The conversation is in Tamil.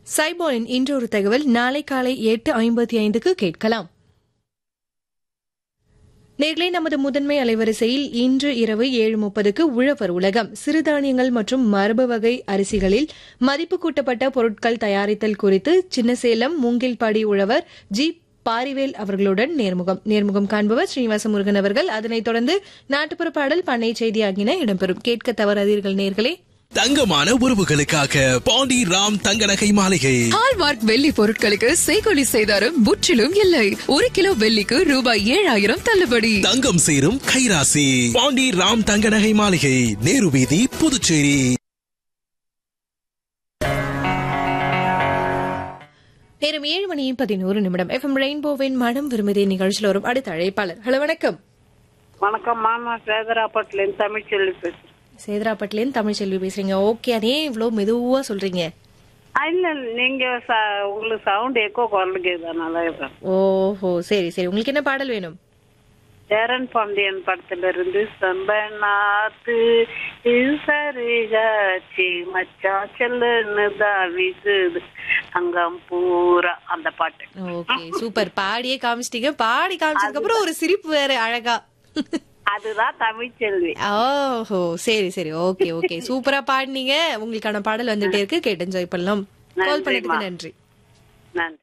சைபோனின் இன்றொரு தகவல் நாளை காலை எட்டு ஐம்பத்தி ஐந்துக்கு கேட்கலாம் நேர்களே நமது முதன்மை அலைவரிசையில் இன்று இரவு ஏழு முப்பதுக்கு உழவர் உலகம் சிறுதானியங்கள் மற்றும் மரபு வகை அரிசிகளில் மதிப்பு கூட்டப்பட்ட பொருட்கள் தயாரித்தல் குறித்து சின்னசேலம் மூங்கில்பாடி உழவர் ஜி பாரிவேல் அவர்களுடன் நேர்முகம் நேர்முகம் காண்பவர் ஸ்ரீனிவாச முருகன் அவர்கள் அதனைத் தொடர்ந்து நாட்டுப்புற பாடல் பண்ணை செய்தி ஆகியன இடம்பெறும் கேட்க தவறாதீர்கள் நேர்களே தங்கமான உறவுகளுக்காக பாண்டி ராம் தங்க நகை மாளிகை ஹால்மார்க் வெள்ளி பொருட்களுக்கு செய்கொலி செய்தாரும் முற்றிலும் இல்லை ஒரு கிலோ வெள்ளிக்கு ரூபாய் ஏழாயிரம் தள்ளுபடி தங்கம் சேரும் கைராசி பாண்டி ராம் தங்க நகை மாளிகை நேரு வீதி புதுச்சேரி நேரம் ஏழு மணி பதினோரு நிமிடம் எஃப்எம் ரெயின்போவின் மனம் விரும்புதே நிகழ்ச்சியில் வரும் அடுத்த அழைப்பாளர் ஹலோ வணக்கம் வணக்கம் மாமா சேதராப்பட்டிலேருந்து தமிழ்ச்செல்வி பேசுறேன் சேதராப்பட்டிலேருந்து தமிழ் செல்வி பேசுறீங்க ஓகே அதே இவ்வளோ மெதுவா சொல்றீங்க ஆ, இல்ல நீங்க ச- உங்களுக்கு சவுண்ட் எக்கோ குரல் கேக்குது நல்லா இருக்கேன் ஓஹோ சரி சரி உங்களுக்கு என்ன பாடல் வேணும் சேரன் பாண்டியன் படத்துல இருந்து சம்பனாத்து சரிகாச்சி மச்சா செல்லுன்னு தான் வீசுது அங்கம் பூரா அந்த பாட்டு ஓகே சூப்பர் பாடியே காமிச்சிட்டீங்க பாடி காமிச்சதுக்கு அப்புறம் ஒரு சிரிப்பு வேற அழகா அதுதான் தமிழ்ச்செல்வி ஓஹோ சரி சரி ஓகே ஓகே சூப்பரா பாடினீங்க உங்களுக்கான பாடல் வந்துட்டே இருக்கு கேட்டு என்ஜாய் பண்ணலாம் கால் பண்ணதுக்கு நன்றி நன்றி